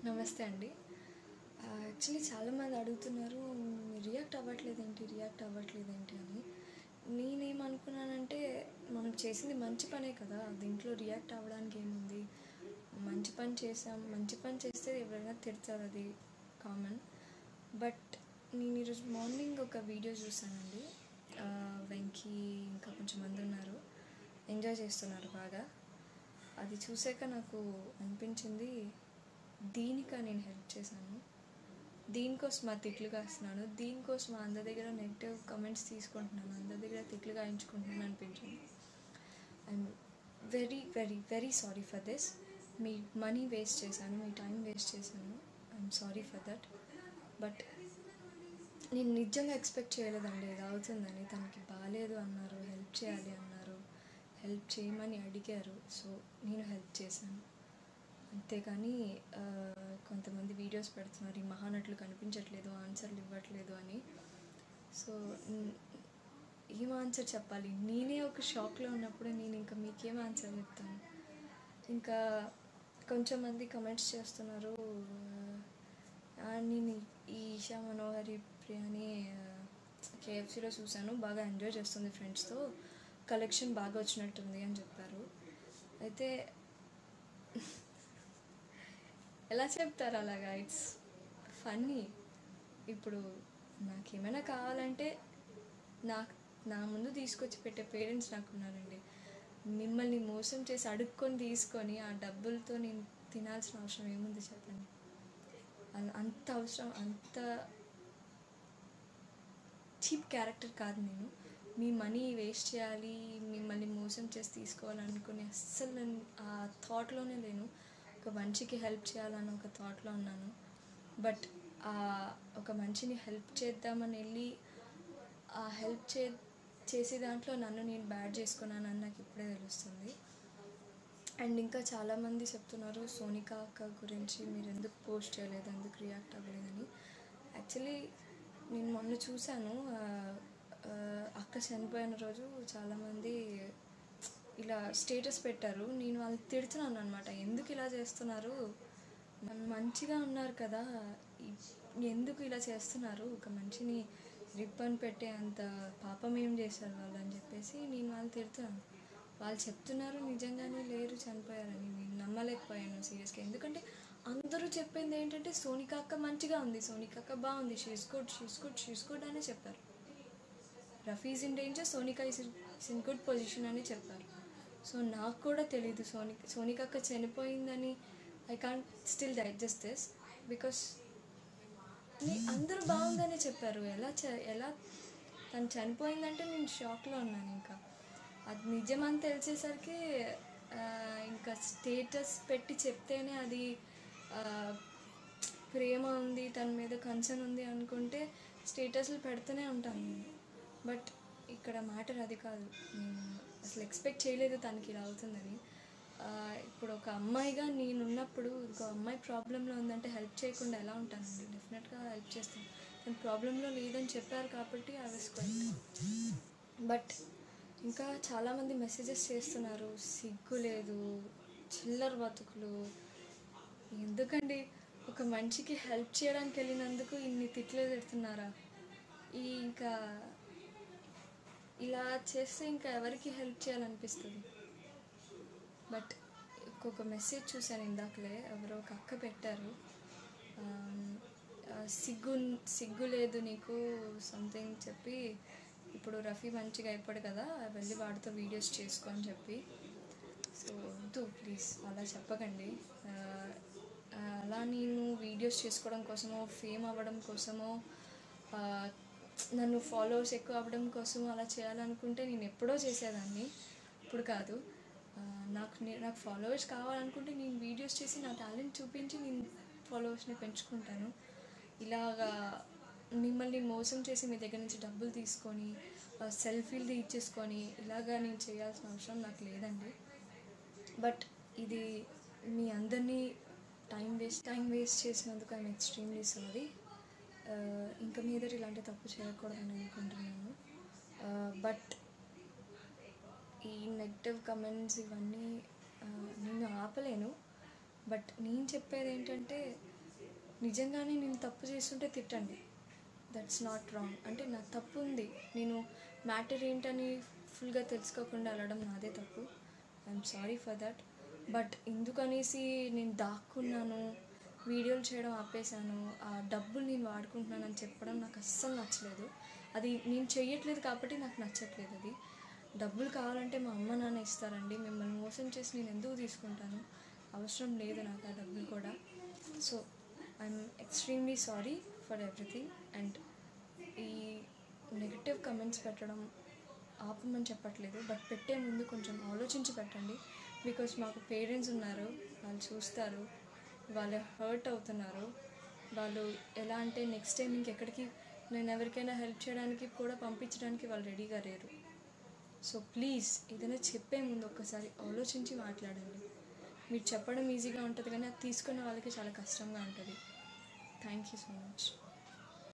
నమస్తే అండి యాక్చువల్లీ చాలామంది అడుగుతున్నారు మీరు రియాక్ట్ అవ్వట్లేదు ఏంటి రియాక్ట్ అవ్వట్లేదు ఏంటి అని నేనేమనుకున్నానంటే మనం చేసింది మంచి పనే కదా దీంట్లో రియాక్ట్ అవ్వడానికి ఏముంది మంచి పని చేసాం మంచి పని చేస్తే ఎవరైనా తిడతారు అది కామన్ బట్ నేను ఈరోజు మార్నింగ్ ఒక వీడియో చూసానండి ఆ, వెంకీ ఇంకా కొంచెం మంది ఉన్నారు ఎంజాయ్ చేస్తున్నారు బాగా అది చూసాక నాకు అనిపించింది దీనికా నేను హెల్ప్ చేశాను దీనికోసం ఆ తిట్లు కాస్తున్నాను దీనికోసం అందరి దగ్గర నెగిటివ్ కమెంట్స్ తీసుకుంటున్నాను అందరి దగ్గర తిట్లు గాయించుకుంటున్నాను అనిపించింది I'm very very very sorry for this మీ మనీ వేస్ట్ చేశాను మీ టైం వేస్ట్ చేశాను I'm sorry for that but నేను నిజంగా ఎక్స్పెక్ట్ చేయలేదండి ఇది అవుతుందని తనకి బాగాలేదు అన్నారు హెల్ప్ చేయాలి అన్నారు హెల్ప్ చేయమని అడిగారు సో నేను హెల్ప్ చేశాను అంతేకాని ఆ, కొంతమంది వీడియోస్ పెడుతున్నారు ఈ మహానటులు కనిపించట్లేదు ఆన్సర్లు ఇవ్వట్లేదు అని సో న్- ఏం ఆన్సర్ చెప్పాలి నేనే ఒక షాక్లో ఉన్నప్పుడు నేను ఇంకా మీకేం ఆన్సర్ చెప్తాను ఇంకా కొంచెం మంది కమెంట్స్ చేస్తున్నారు ఆ, నేను ఈ ఈషా మనోహరి ప్రియాని కేఎఫ్సీలో చూశాను బాగా ఎంజాయ్ చేస్తుంది ఫ్రెండ్స్తో కలెక్షన్ బాగా వచ్చినట్టుంది అని చెప్పారు అయితే ఎలా చెప్తారు అలాగా ఇట్స్ ఫన్నీ ఇప్పుడు నాకేమైనా కావాలంటే నాకు నా ముందు తీసుకొచ్చి పెట్టే పేరెంట్స్ నాకు ఉన్నారండి మిమ్మల్ని మోసం చేసి అడుక్కొని తీసుకొని ఆ డబ్బులతో నేను తినాల్సిన అవసరం ఏముంది చెప్పండి అన్- అంత అవసరం అంత చీప్ క్యారెక్టర్ కాదు నేను మీ మనీ వేస్ట్ చేయాలి మిమ్మల్ని మోసం చేసి తీసుకోవాలనుకుని అస్సలు నేను ఆ థాట్లోనే లేను ఒక మనిషికి హెల్ప్ చేయాలని ఒక థాట్లో ఉన్నాను బట్ ఆ ఒక మనిషిని హెల్ప్ చేద్దామని వెళ్ళి ఆ హెల్ప్ చే చేసే దాంట్లో నన్ను నేను బ్యాడ్ చేసుకున్నానని నాకు ఇప్పుడే తెలుస్తుంది అండ్ ఇంకా చాలామంది చెప్తున్నారు సోనికా అక్క గురించి మీరు ఎందుకు పోస్ట్ చేయలేదు ఎందుకు రియాక్ట్ అవ్వలేదని యాక్చువల్లీ నేను మొన్న చూశాను ఆ, ఆ, అక్క చనిపోయిన రోజు చాలామంది ఇలా స్టేటస్ పెట్టారు నేను వాళ్ళు తిడుతున్నాను అనమాట ఎందుకు ఇలా చేస్తున్నారు మన- మంచిగా ఉన్నారు కదా ఇ- ఎందుకు ఇలా చేస్తున్నారు ఒక మనిషిని రిబ్బన్ పెట్టే అంత పాపం ఏం చేశారు వాళ్ళు అని చెప్పేసి నేను వాళ్ళు తిడుతున్నాను వాళ్ళు చెప్తున్నారు నిజంగానే లేరు చనిపోయారని నేను నమ్మలేకపోయాను సీరియస్గా ఎందుకంటే అందరూ చెప్పింది ఏంటంటే సోనికా అక్క మంచిగా ఉంది సోనికా అక్క బాగుంది she's good she's good she's good అనే చెప్పారు రఫీజ్ in danger Sonika is in good position అని చెప్పారు సో నాకు కూడా తెలియదు సోనిక సోనిక అక్క చనిపోయిందని I can't still digest this because అందరూ బాగుందనే చెప్పారు ఎలా చ ఎలా తను చనిపోయిందంటే నేను షాక్లో ఉన్నాను ఇంకా అది నిజమని తెలిసేసరికి ఆ, ఇంకా స్టేటస్ పెట్టి చెప్తేనే అది ఆ, ప్రేమ ఉంది తన మీద కన్సర్న్ ఉంది అనుకుంటే స్టేటస్లు పెడుతూనే ఉంటాను నేను బట్ ఇక్కడ మ్యాటర్ అది కాదు నేను అసలు ఎక్స్పెక్ట్ చేయలేదు తనకి ఇలా అవుతుందని ఆ, ఇప్పుడు ఒక అమ్మాయిగా నేను ఉన్నప్పుడు ఇంకో అమ్మాయి ప్రాబ్లంలో ఉందంటే హెల్ప్ చేయకుండా ఎలా ఉంటానండి డెఫినెట్గా హెల్ప్ చేస్తాను తను ప్రాబ్లంలో లేదని చెప్పారు కాబట్టి ఐ వాస్ బట్ ఇంకా చాలామంది మెసేజెస్ చేస్తున్నారు సిగ్గు లేదు చిల్లర బతుకులు ఎందుకండి ఒక మనిషికి హెల్ప్ చేయడానికి వెళ్ళినందుకు ఇన్ని తిట్లు తిడుతున్నారా ఈ ఇంకా ఇలా చేస్తే ఇంకా ఎవరికి హెల్ప్ చేయాలనిపిస్తుంది బట్ ఇంకొక మెసేజ్ చూశాను ఇందాకలే ఎవరో ఒక అక్క పెట్టారు ఆమ్, ఆ, సిగ్గు సిగ్గు లేదు నీకు సంథింగ్ చెప్పి ఇప్పుడు రఫీ మంచిగా అయిపోయాడు కదా వెళ్ళి వాడితో వీడియోస్ చేసుకో అని చెప్పి సో వద్దు ప్లీజ్ అలా చెప్పకండి ఆ, ఆ, అలా నేను వీడియోస్ చేసుకోవడం కోసమో ఫేమ్ అవ్వడం కోసమో ఆ, నన్ను ఫాలోవర్స్ ఎక్కువ అవ్వడం కోసం అలా చేయాలనుకుంటే నేను ఎప్పుడో చేసేదాన్ని ఇప్పుడు కాదు ఆ, నాకు నే- నాకు ఫాలోవర్స్ కావాలనుకుంటే నేను వీడియోస్ చేసి నా టాలెంట్ చూపించి నేను ఫాలోవర్స్ని పెంచుకుంటాను ఇలాగా మిమ్మల్ని మోసం చేసి మీ దగ్గర నుంచి డబ్బులు తీసుకొని సెల్ఫీలు ఇచ్చేసుకొని ఇలాగా నేను చేయాల్సిన అవసరం నాకు లేదండి బట్ ఇది మీ అందరినీ టైం వేస్ట్ టైం వేస్ట్ చేసినందుకు ఐఎమ్ ఎక్స్ట్రీమ్లీ సారీ ఇంకా మీద ఇలాంటి తప్పు చేయకూడదని అనుకుంటున్నాను బట్ ఈ నెగిటివ్ కమెంట్స్ ఇవన్నీ ఆ, నేను ఆపలేను బట్ నేను చెప్పేది ఏంటంటే నిజంగానే నేను తప్పు చేస్తుంటే తిట్టండి దట్స్ నాట్ రాంగ్ అంటే నా తప్పు ఉంది నేను మ్యాటర్ ఏంటని ఫుల్గా తెలుసుకోకుండా వెళ్ళడం నాదే తప్పు I'm sorry for that but ఎందుకనేసి నేను దాక్కున్నాను వీడియోలు చేయడం ఆపేశాను ఆ డబ్బులు నేను వాడుకుంటున్నానని చెప్పడం నాకు అస్సలు నచ్చలేదు అది నేను చెయ్యట్లేదు కాబట్టి నాకు నచ్చట్లేదు అది డబ్బులు కావాలంటే మా అమ్మ నాన్న ఇస్తారండి మిమ్మల్ని మోసం చేసి నేను ఎందుకు తీసుకుంటాను అవసరం లేదు నాకు ఆ డబ్బులు కూడా so I'm extremely sorry for everything and ఈ నెగిటివ్ కమెంట్స్ పెట్టడం ఆపమని చెప్పట్లేదు బట్ పెట్టే ముందు కొంచెం ఆలోచించి పెట్టండి బికాస్ మాకు పేరెంట్స్ ఉన్నారు వాళ్ళు చూస్తారు వాళ్ళు హర్ట్ అవుతున్నారు వాళ్ళు ఎలా అంటే నెక్స్ట్ టైం ఇంకెక్కడికి నేను ఎవరికైనా హెల్ప్ చేయడానికి కూడా పంపించడానికి వాళ్ళు రెడీగా లేరు సో ప్లీజ్ ఏదైనా చెప్పే ముందు ఒక్కసారి ఆలోచించి మాట్లాడండి మీరు చెప్పడం ఈజీగా ఉంటుంది కానీ అది తీసుకున్న వాళ్ళకి చాలా కష్టంగా ఉంటుంది థ్యాంక్ యూ సో మచ్